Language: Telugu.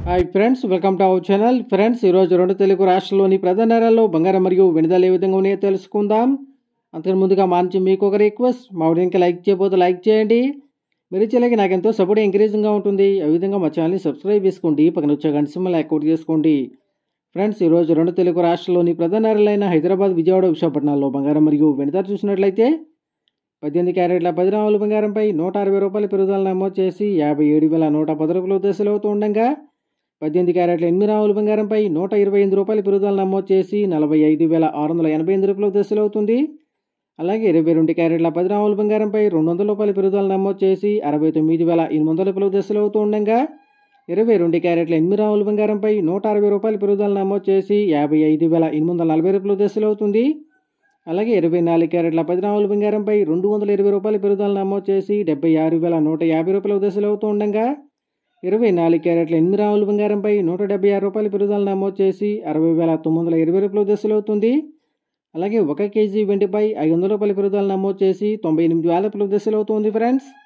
hi friends welcome to our channel friends ఈరోజు రెండు తెలుగు రాష్ట్రాల్లోని ప్రధాన నగరాల్లో బంగారం మరియు వెనుదల ఏ విధంగా ఉన్నాయో తెలుసుకుందాం అంతకు ముందుగా మా నుంచి మీకు ఒక రిక్వెస్ట్ మా వీడియోకి లైక్ చేయబోతే లైక్ చేయండి మీరు చేయలేక నాకు ఎంతో సపోర్ట్ ఎంకరేజింగ్గా ఉంటుంది ఆ విధంగా మా ఛానల్ని సబ్స్క్రైబ్ చేసుకోండి పక్కన వచ్చే గంట సింబల్ యాక్టివేట్ చేసుకోండి ఫ్రెండ్స్ ఈరోజు రెండు తెలుగు రాష్ట్రాల్లోని ప్రధాన నగరాలైన హైదరాబాద్ విజయవాడ విశాఖపట్నాల్లో బంగారం మరియు వెనుదల చూసినట్లయితే పద్దెనిమిది క్యారెట్ల పది రాముల బంగారంపై నూట అరవై రూపాయల పెరుగుదల నమోదు చేసి యాభై ఏడు వేల నూట పది రూపాయల దశలు అవుతూ ఉండగా పద్దెనిమిది క్యారెట్ల ఎనిమిది రాముల బంగారంపై నూట ఇరవై ఎనిమిది రూపాయల పెరుగుదల నమోదు చేసి నలభై ఐదు వేల ఆరు వందల ఎనభై ఎనిమిది రూపాయల దశలు అవుతుంది అలాగే ఇరవై రెండు క్యారెట్ల పది రాముల బంగారంపై రెండు వందల రూపాయల పెరుగుదల నమోదు చేసి అరవై తొమ్మిది వేల ఎనిమిది వందల రూపాయల దశలు అవుతూ ఉండగా ఇరవై రెండు క్యారెట్ల ఎనిమిది రాముల బంగారంపై నూట అరవై రూపాయల పెరుగుదల నమోదు చేసి యాభై ఐదు వేల ఎనిమిది వందల నలభై రూపాయల దశలు అవుతుంది అలాగే ఇరవై నాలుగు క్యారెట్ల పది రాముల బంగారంపై రెండు వందల ఇరవై రూపాయల పెరుగుదల నమోదు చేసి డెబ్బై ఆరు వేల నూట యాభై రూపాయల దశలు అవుతూ ఉండగా ఇరవై నాలుగు క్యారెట్ల ఎనిమిది రాముల బంగారంపై నూట డెబ్బై ఆరు రూపాయల పెరుగుదల నమోదు చేసి అరవై వేల తొమ్మిది వందల ఇరవై రూపాయల దశలు అవుతుంది అలాగే ఒక కేజీ వెండిపై ఐదు వందల రూపాయల పెరుగుదల నమోదు చేసి తొంభై ఎనిమిది వేల రూపాయల దశలు అవుతుంది ఫ్రెండ్స్